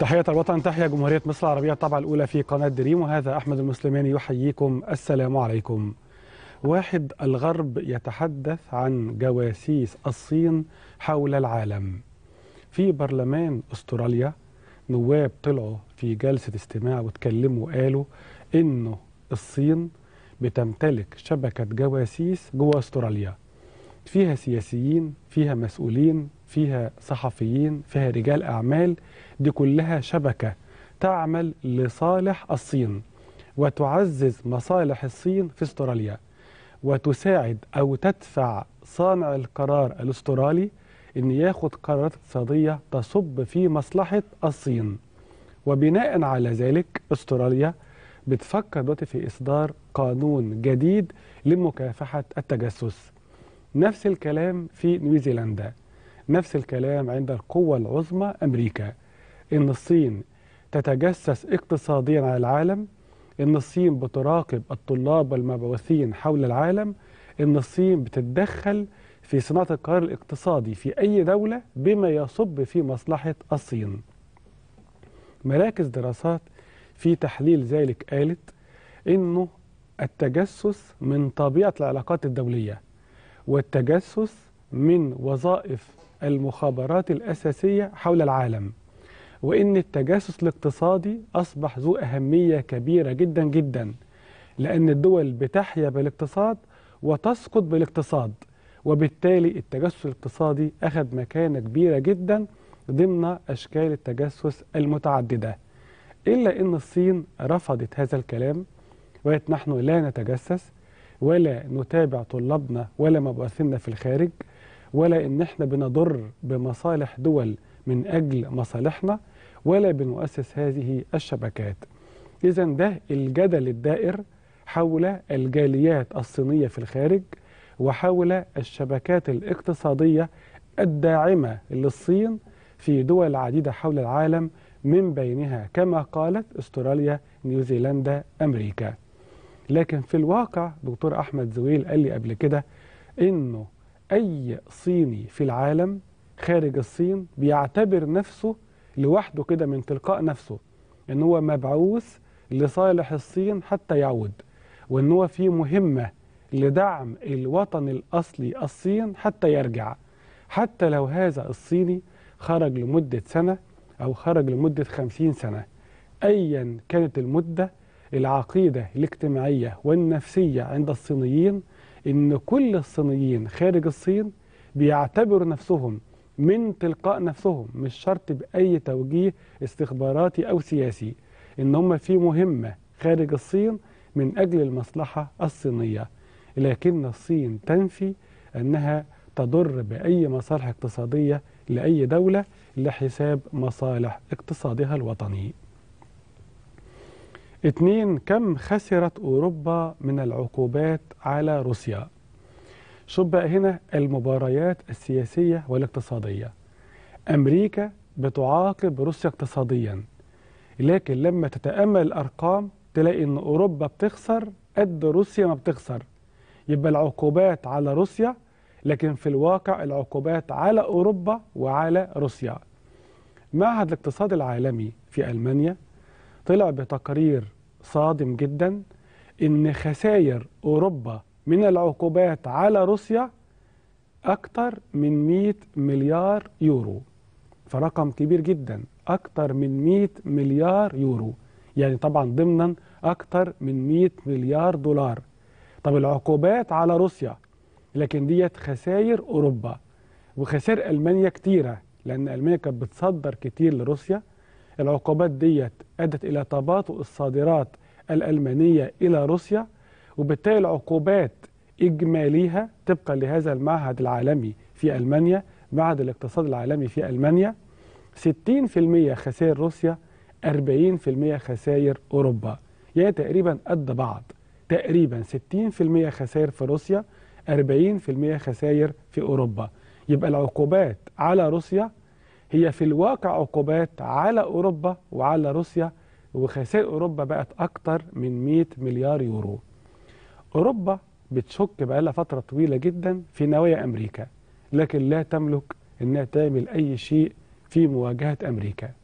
تحية الوطن تحيا جمهورية مصر العربية الطبعة الأولى في قناة دريم وهذا أحمد المسلماني يحييكم السلام عليكم واحد الغرب يتحدث عن جواسيس الصين حول العالم في برلمان استراليا نواب طلعوا في جلسة استماع واتكلموا وقالوا إنه الصين بتمتلك شبكة جواسيس جوه استراليا فيها سياسيين فيها مسؤولين فيها صحفيين فيها رجال أعمال دي كلها شبكة تعمل لصالح الصين وتعزز مصالح الصين في استراليا وتساعد أو تدفع صانع القرار الاسترالي أن ياخد قرارات اقتصادية تصب في مصلحة الصين وبناء على ذلك استراليا بتفكر دلوقتي في إصدار قانون جديد لمكافحة التجسس نفس الكلام في نيوزيلندا نفس الكلام عند القوة العظمى أمريكا إن الصين تتجسس اقتصاديا على العالم إن الصين بتراقب الطلاب والمبعوثين حول العالم إن الصين بتتدخل في صناعة القرار الاقتصادي في أي دولة بما يصب في مصلحة الصين مراكز دراسات في تحليل ذلك قالت إنه التجسس من طبيعة العلاقات الدولية والتجسس من وظائف المخابرات الأساسية حول العالم وإن التجسس الاقتصادي أصبح ذو أهمية كبيرة جدا جدا لأن الدول بتحيا بالاقتصاد وتسقط بالاقتصاد وبالتالي التجسس الاقتصادي أخذ مكانة كبيرة جدا ضمن أشكال التجسس المتعددة إلا أن الصين رفضت هذا الكلام وقالت نحن لا نتجسس ولا نتابع طلابنا ولا مبعوثينا في الخارج ولا ان احنا بنضر بمصالح دول من اجل مصالحنا ولا بنؤسس هذه الشبكات اذا ده الجدل الدائر حول الجاليات الصينيه في الخارج وحول الشبكات الاقتصاديه الداعمه للصين في دول عديده حول العالم من بينها كما قالت استراليا نيوزيلندا امريكا لكن في الواقع دكتور احمد زويل قال لي قبل كده انه اي صيني في العالم خارج الصين بيعتبر نفسه لوحده كده من تلقاء نفسه ان هو مبعوث لصالح الصين حتى يعود وان هو في مهمه لدعم الوطن الاصلي الصين حتى يرجع حتى لو هذا الصيني خرج لمده سنه او خرج لمده خمسين سنه ايا كانت المده العقيدة الاجتماعية والنفسية عند الصينيين إن كل الصينيين خارج الصين بيعتبروا نفسهم من تلقاء نفسهم مش شرط بأي توجيه استخباراتي أو سياسي إن هم في مهمة خارج الصين من أجل المصلحة الصينية لكن الصين تنفي أنها تضر بأي مصالح اقتصادية لأي دولة لحساب مصالح اقتصادها الوطني اتنين كم خسرت أوروبا من العقوبات على روسيا شوف بقى هنا المباريات السياسية والاقتصادية أمريكا بتعاقب روسيا اقتصاديا لكن لما تتأمل الأرقام تلاقي أن أوروبا بتخسر قد روسيا ما بتخسر يبقى العقوبات على روسيا لكن في الواقع العقوبات على أوروبا وعلى روسيا معهد الاقتصاد العالمي في ألمانيا طلع بتقرير صادم جدا ان خسائر اوروبا من العقوبات على روسيا اكثر من 100 مليار يورو فرقم كبير جدا اكثر من 100 مليار يورو يعني طبعا ضمنا اكثر من 100 مليار دولار طب العقوبات على روسيا لكن ديت خسائر اوروبا وخسائر المانيا كتيره لان المانيا كانت بتصدر كتير لروسيا العقوبات ديت أدت إلى تباطؤ الصادرات الألمانية إلى روسيا وبالتالي العقوبات إجماليها طبقا لهذا المعهد العالمي في ألمانيا معهد الاقتصاد العالمي في ألمانيا 60% خسائر روسيا 40% خسائر أوروبا يعني تقريبا قد بعض تقريبا 60% خسائر في روسيا 40% خسائر في أوروبا يبقى العقوبات على روسيا هي في الواقع عقوبات على أوروبا وعلى روسيا وخسائر أوروبا بقت أكتر من 100 مليار يورو أوروبا بتشك بقالها فترة طويلة جدا في نوايا أمريكا لكن لا تملك أنها تعمل أي شيء في مواجهة أمريكا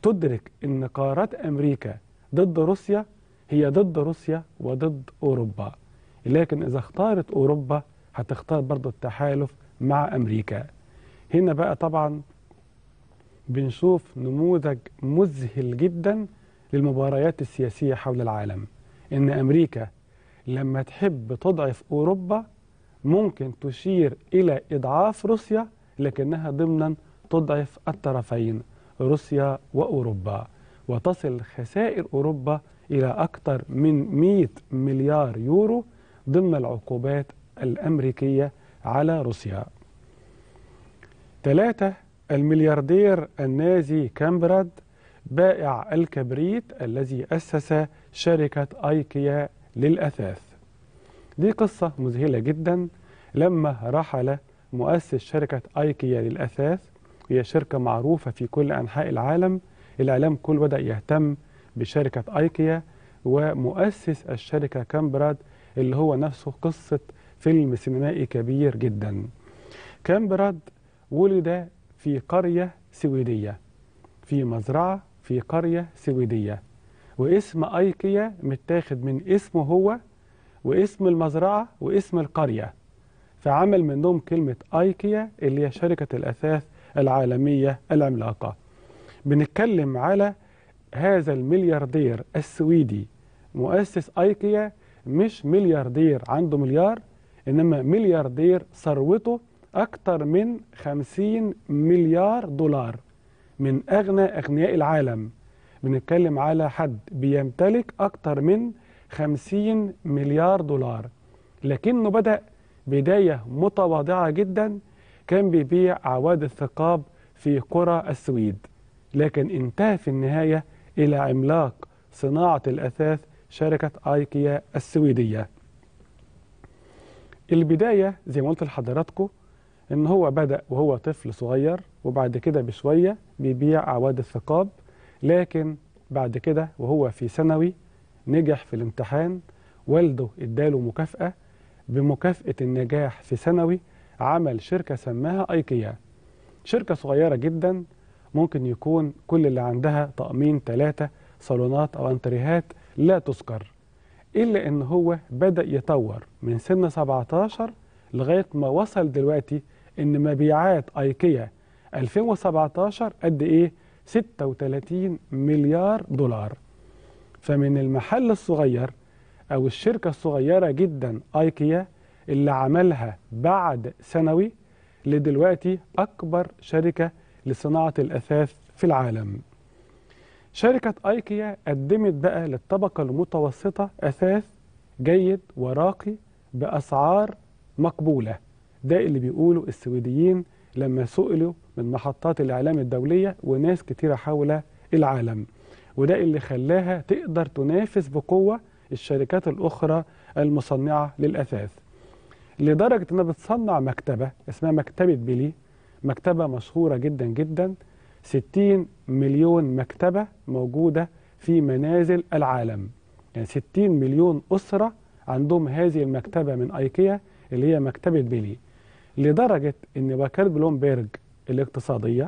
تدرك ان قرارات امريكا ضد روسيا هي ضد روسيا وضد اوروبا لكن اذا اختارت اوروبا هتختار برضو التحالف مع امريكا هنا بقى طبعا بنشوف نموذج مذهل جدا للمباريات السياسية حول العالم ان امريكا لما تحب تضعف اوروبا ممكن تشير الى اضعاف روسيا لكنها ضمنا تضعف الطرفين روسيا واوروبا وتصل خسائر اوروبا الى اكثر من 100 مليار يورو ضمن العقوبات الامريكيه على روسيا. ثلاثة الملياردير النازي كامبراد بائع الكبريت الذي أسس شركة أيكيا للأثاث دي قصة مذهلة جدا لما رحل مؤسس شركة أيكيا للأثاث هي شركة معروفة في كل أنحاء العالم الإعلام كله بدأ يهتم بشركة أيكيا ومؤسس الشركة كامبراد اللي هو نفسه قصة فيلم سينمائي كبير جدا كامبراد ولد في قرية سويدية في مزرعة في قرية سويدية واسم أيكيا متاخد من اسمه هو واسم المزرعة واسم القرية فعمل منهم كلمة أيكيا اللي هي شركة الأثاث العالمية العملاقة بنتكلم على هذا الملياردير السويدي مؤسس أيكيا مش ملياردير عنده مليار إنما ملياردير ثروته أكثر من 50 مليار دولار من أغنى أغنياء العالم بنتكلم على حد بيمتلك أكثر من 50 مليار دولار لكنه بدأ بداية متواضعة جدا كان بيبيع أعواد الثقاب في قرى السويد لكن انتهى في النهاية إلى عملاق صناعة الأثاث شركة آيكيا السويدية البداية زي ما قلت لحضراتكم ان هو بدأ وهو طفل صغير وبعد كده بشوية بيبيع أعواد الثقاب لكن بعد كده وهو في ثانوي نجح في الامتحان والده اداله مكافأة بمكافأة النجاح في ثانوي عمل شركة سماها ايكيا شركة صغيرة جدا ممكن يكون كل اللي عندها طقمين ثلاثة صالونات أو أنتريهات لا تذكر إلا إن هو بدأ يطور من سن 17 لغاية ما وصل دلوقتي إن مبيعات أيكيا 2017 قد إيه؟ 36 مليار دولار فمن المحل الصغير أو الشركة الصغيرة جدا أيكيا اللي عملها بعد ثانوي لدلوقتي أكبر شركة لصناعة الأثاث في العالم شركة أيكيا قدمت بقى للطبقة المتوسطة أثاث جيد وراقي بأسعار مقبولة ده اللي بيقوله السويديين لما سئلوا من محطات الإعلام الدولية وناس كتيرة حول العالم وده اللي خلاها تقدر تنافس بقوة الشركات الأخرى المصنعة للأثاث لدرجة أنها بتصنع مكتبة اسمها مكتبة بيلي مكتبة مشهورة جدا جدا 60 مليون مكتبة موجودة في منازل العالم يعني 60 مليون أسرة عندهم هذه المكتبة من أيكيا اللي هي مكتبة بيلي لدرجة أن وكالة بلومبيرج الاقتصادية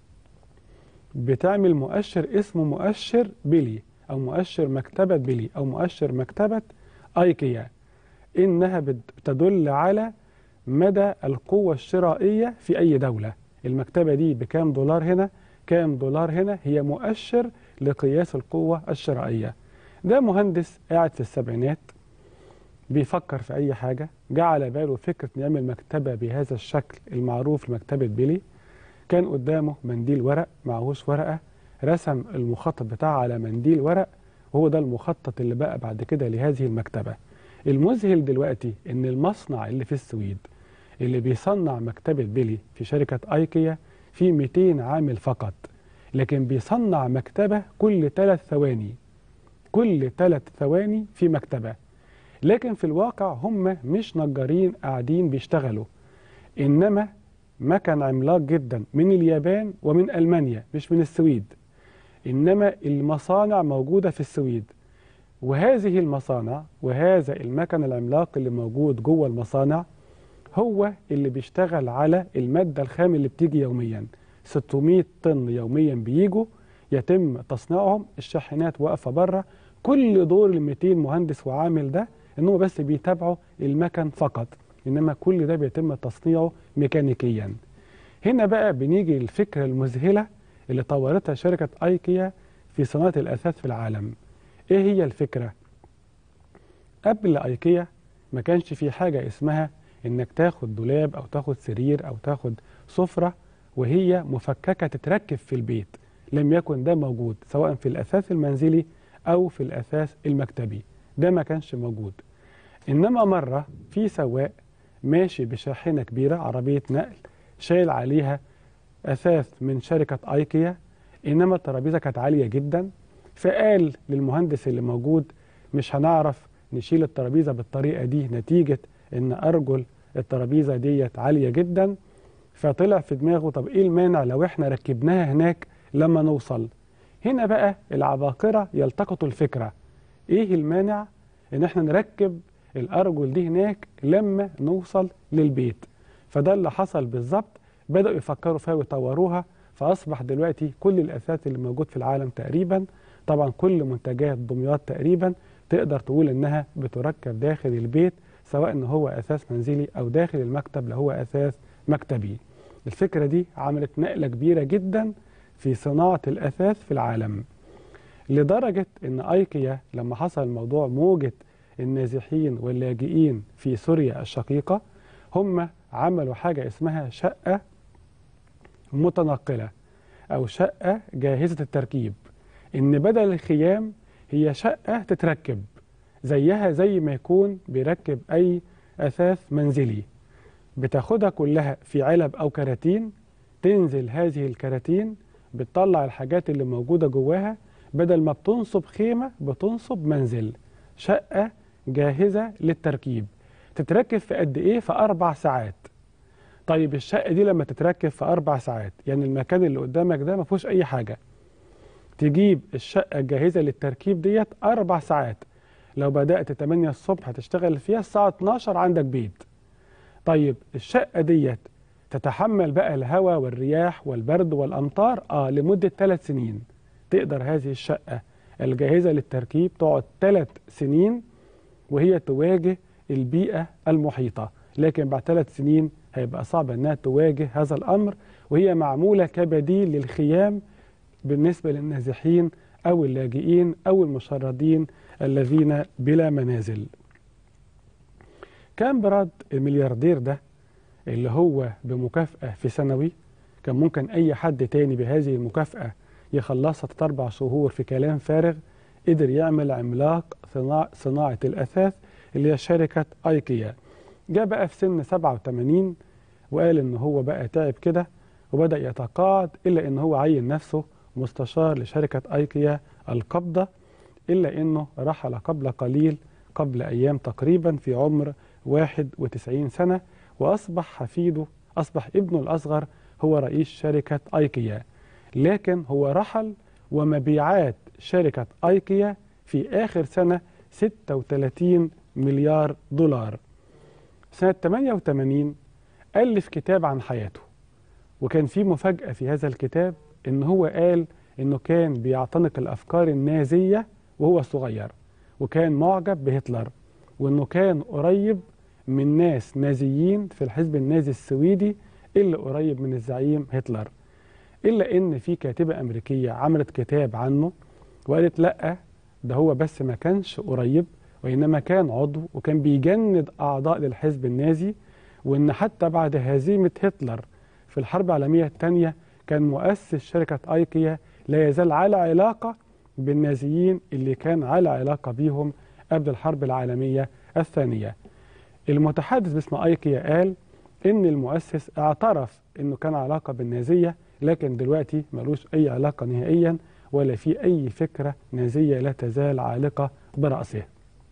بتعمل مؤشر اسمه مؤشر بيلي أو مؤشر مكتبة بيلي أو مؤشر مكتبة أيكيا إنها بتدل على مدى القوة الشرائية في أي دولة المكتبة دي بكام دولار هنا كام دولار هنا هي مؤشر لقياس القوة الشرائية ده مهندس قاعد في السبعينات بيفكر في أي حاجة جاء على باله فكرة يعمل مكتبة بهذا الشكل المعروف لمكتبة بيلي كان قدامه منديل ورق معهوش ورقة رسم المخطط بتاعه على منديل ورق وهو ده المخطط اللي بقى بعد كده لهذه المكتبة المذهل دلوقتي ان المصنع اللي في السويد اللي بيصنع مكتبة بيلي في شركة ايكيا في 200 عامل فقط لكن بيصنع مكتبة كل ثلاث ثواني كل ثلاث ثواني في مكتبة لكن في الواقع هم مش نجارين قاعدين بيشتغلوا إنما مكن عملاق جدا من اليابان ومن ألمانيا مش من السويد إنما المصانع موجودة في السويد وهذه المصانع وهذا المكن العملاق اللي موجود جوه المصانع هو اللي بيشتغل على المادة الخام اللي بتيجي يوميا 600 طن يوميا بيجوا يتم تصنيعهم الشاحنات واقفه بره كل دور ال 200 مهندس وعامل ده ان هم بس بيتابعوا المكن فقط انما كل ده بيتم تصنيعه ميكانيكيا هنا بقى بنيجي الفكره المذهله اللي طورتها شركه ايكيا في صناعه الاثاث في العالم ايه هي الفكره قبل ايكيا ما كانش في حاجه اسمها انك تاخد دولاب او تاخد سرير او تاخد سفره وهي مفككه تتركب في البيت لم يكن ده موجود سواء في الاثاث المنزلي او في الاثاث المكتبي ده ما كانش موجود انما مره في سواق ماشي بشاحنه كبيره عربيه نقل شايل عليها اثاث من شركه ايكيا انما الترابيزه كانت عاليه جدا فقال للمهندس اللي موجود مش هنعرف نشيل الترابيزه بالطريقه دي نتيجه ان ارجل الترابيزه ديت عاليه جدا فطلع في دماغه طب ايه المانع لو احنا ركبناها هناك لما نوصل هنا بقى العباقره يلتقطوا الفكره ايه المانع ان احنا نركب الارجل دي هناك لما نوصل للبيت فده اللي حصل بالظبط بداوا يفكروا فيها ويطوروها فاصبح دلوقتي كل الاثاث اللي موجود في العالم تقريبا طبعا كل منتجات دمياط تقريبا تقدر تقول انها بتركب داخل البيت سواء ان هو اثاث منزلي او داخل المكتب لو هو اثاث مكتبي الفكره دي عملت نقله كبيره جدا في صناعه الاثاث في العالم لدرجه ان ايكيا لما حصل موضوع موجه النازحين واللاجئين في سوريا الشقيقه هم عملوا حاجه اسمها شقه متنقله او شقه جاهزه التركيب ان بدل الخيام هي شقه تتركب زيها زي ما يكون بيركب اي اثاث منزلي بتاخدها كلها في علب او كراتين تنزل هذه الكراتين بتطلع الحاجات اللي موجوده جواها بدل ما بتنصب خيمه بتنصب منزل شقه جاهزه للتركيب تتركب في قد ايه في اربع ساعات طيب الشقه دي لما تتركب في اربع ساعات يعني المكان اللي قدامك ده ما فيهوش اي حاجه تجيب الشقه الجاهزه للتركيب ديت اربع ساعات لو بدات 8 الصبح هتشتغل فيها الساعه 12 عندك بيت طيب الشقه ديت تتحمل بقى الهواء والرياح والبرد والامطار اه لمده ثلاث سنين تقدر هذه الشقه الجاهزه للتركيب تقعد ثلاث سنين وهي تواجه البيئه المحيطه لكن بعد ثلاث سنين هيبقى صعب انها تواجه هذا الامر وهي معموله كبديل للخيام بالنسبه للنازحين او اللاجئين او المشردين الذين بلا منازل. كان براد الملياردير ده اللي هو بمكافأة في سنوي كان ممكن أي حد تاني بهذه المكافأة يخلصها تلات أربع شهور في كلام فارغ قدر يعمل عملاق صناع صناعة الأثاث اللي هي شركة أيكيا جاء بقى في سن 87 وقال إن هو بقى تعب كده وبدأ يتقاعد إلا إن هو عين نفسه مستشار لشركة أيكيا القبضة إلا إنه رحل قبل قليل قبل أيام تقريبا في عمر 91 سنة وأصبح حفيده أصبح ابنه الأصغر هو رئيس شركة أيكيا لكن هو رحل ومبيعات شركة أيكيا في آخر سنة 36 مليار دولار سنة 88 ألف كتاب عن حياته وكان في مفاجأة في هذا الكتاب إن هو قال إنه كان بيعتنق الأفكار النازية وهو صغير وكان معجب بهتلر وإنه كان قريب من ناس نازيين في الحزب النازي السويدي اللي قريب من الزعيم هتلر إلا إن في كاتبة أمريكية عملت كتاب عنه وقالت لأ ده هو بس ما كانش قريب وإنما كان عضو وكان بيجند أعضاء للحزب النازي وإن حتى بعد هزيمة هتلر في الحرب العالمية الثانية كان مؤسس شركة أيكيا لا يزال على علاقة بالنازيين اللي كان على علاقة بيهم قبل الحرب العالمية الثانية المتحدث باسم أيكيا قال إن المؤسس اعترف إنه كان علاقة بالنازية لكن دلوقتي ملوش أي علاقة نهائيا ولا في أي فكرة نازية لا تزال عالقة برأسه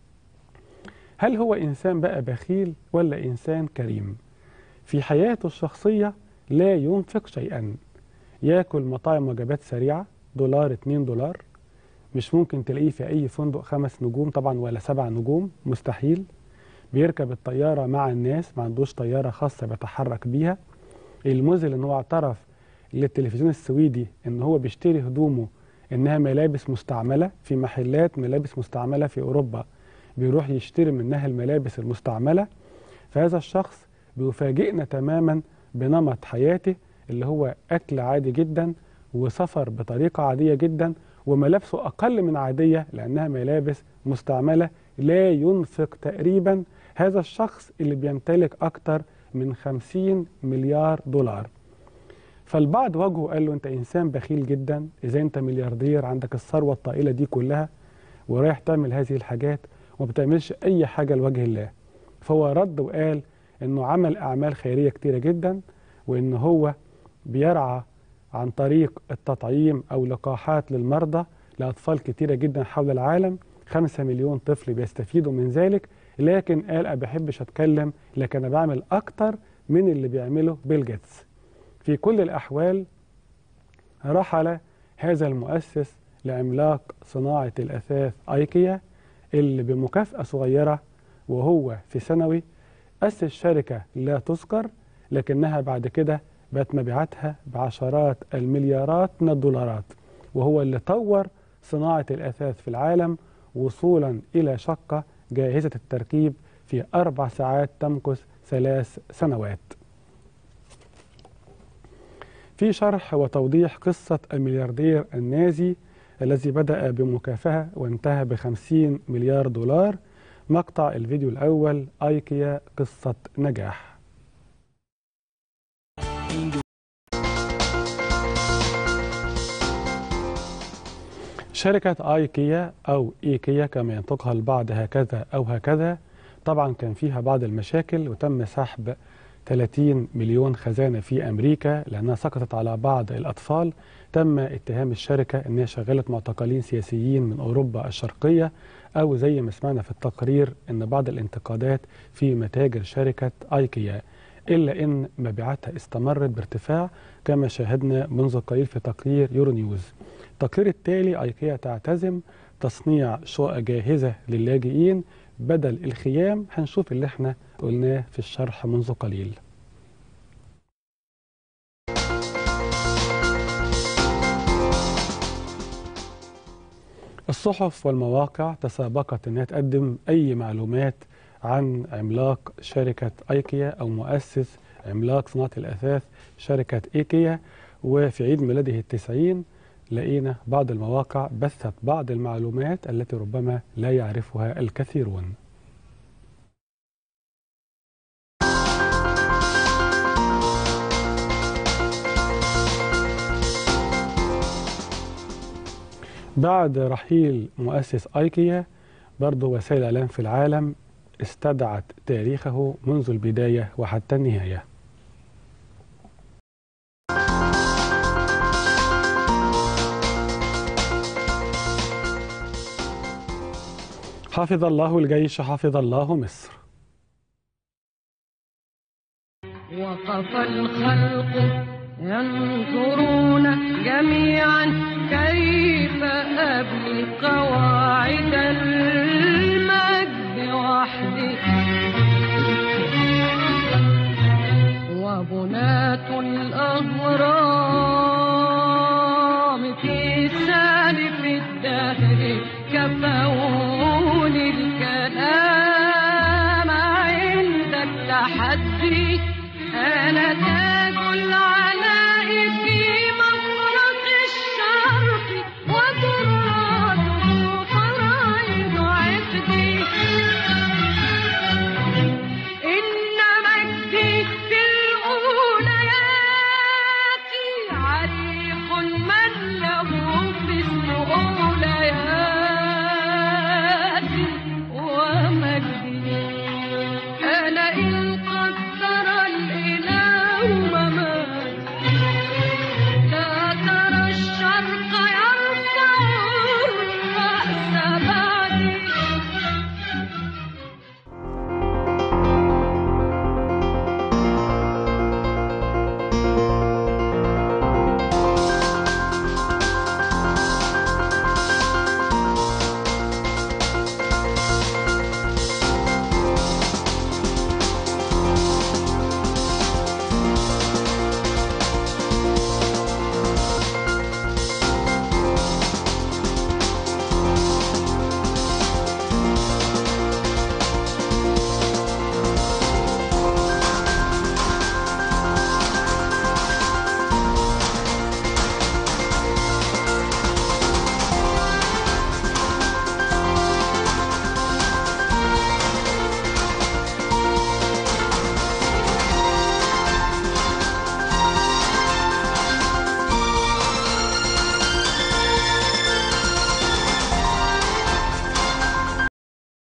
هل هو إنسان بقى بخيل ولا إنسان كريم في حياته الشخصية لا ينفق شيئا ياكل مطاعم وجبات سريعة دولار اتنين دولار مش ممكن تلاقيه في أي فندق خمس نجوم طبعا ولا سبع نجوم مستحيل بيركب الطيارة مع الناس ما عندوش طيارة خاصة بيتحرك بيها المذهل ان هو اعترف للتلفزيون السويدي ان هو بيشتري هدومه انها ملابس مستعمله في محلات ملابس مستعمله في اوروبا بيروح يشتري منها الملابس المستعمله فهذا الشخص بيفاجئنا تماما بنمط حياته اللي هو اكل عادي جدا وسفر بطريقه عاديه جدا وملابسه اقل من عاديه لانها ملابس مستعمله لا ينفق تقريبا هذا الشخص اللي بيمتلك اكتر من 50 مليار دولار فالبعض واجهه قال له انت انسان بخيل جدا اذا انت ملياردير عندك الثروه الطائله دي كلها ورايح تعمل هذه الحاجات وما بتعملش اي حاجه لوجه الله فهو رد وقال انه عمل اعمال خيريه كتيره جدا وان هو بيرعى عن طريق التطعيم او لقاحات للمرضى لاطفال كتيره جدا حول العالم خمسة مليون طفل بيستفيدوا من ذلك لكن قال أنا بحبش اتكلم لكن انا بعمل اكتر من اللي بيعمله بيل جيتس في كل الأحوال رحل هذا المؤسس لعملاق صناعة الأثاث أيكيا اللي بمكافأة صغيرة وهو في ثانوي أسس شركة لا تذكر لكنها بعد كده بقت مبيعاتها بعشرات المليارات من الدولارات وهو اللي طور صناعة الأثاث في العالم وصولا إلى شقة جاهزة التركيب في أربع ساعات تمكث ثلاث سنوات في شرح وتوضيح قصة الملياردير النازي الذي بدأ بمكافأة وانتهى بخمسين مليار دولار مقطع الفيديو الأول أيكيا قصة نجاح شركة ايكيا أو إيكيا كما ينطقها البعض هكذا أو هكذا طبعا كان فيها بعض المشاكل وتم سحب 30 مليون خزانة في أمريكا لأنها سقطت على بعض الأطفال تم اتهام الشركة أنها شغلت معتقلين سياسيين من أوروبا الشرقية أو زي ما سمعنا في التقرير أن بعض الانتقادات في متاجر شركة أيكيا إلا أن مبيعاتها استمرت بارتفاع كما شاهدنا منذ قليل في تقرير يورو نيوز التقرير التالي أيكيا تعتزم تصنيع شقق جاهزة للاجئين بدل الخيام هنشوف اللي احنا قلناه في الشرح منذ قليل الصحف والمواقع تسابقت انها تقدم اي معلومات عن عملاق شركة ايكيا او مؤسس عملاق صناعة الاثاث شركة ايكيا وفي عيد ميلاده التسعين لقينا بعض المواقع بثت بعض المعلومات التي ربما لا يعرفها الكثيرون بعد رحيل مؤسس ايكيا برضه وسائل الاعلام في العالم استدعت تاريخه منذ البدايه وحتى النهايه حفظ الله الجيش حفظ الله مصر وقف الخلق ينظرون جميعا كيف أبني قواعد المجد وحدي وبناة الأهرام في سالف الدهر كفوني الكلام عند التحدي أنا تاج العلاء في مفرق الشرق وتراده فرائض عقدي إن مجدي في الأوليات عريق من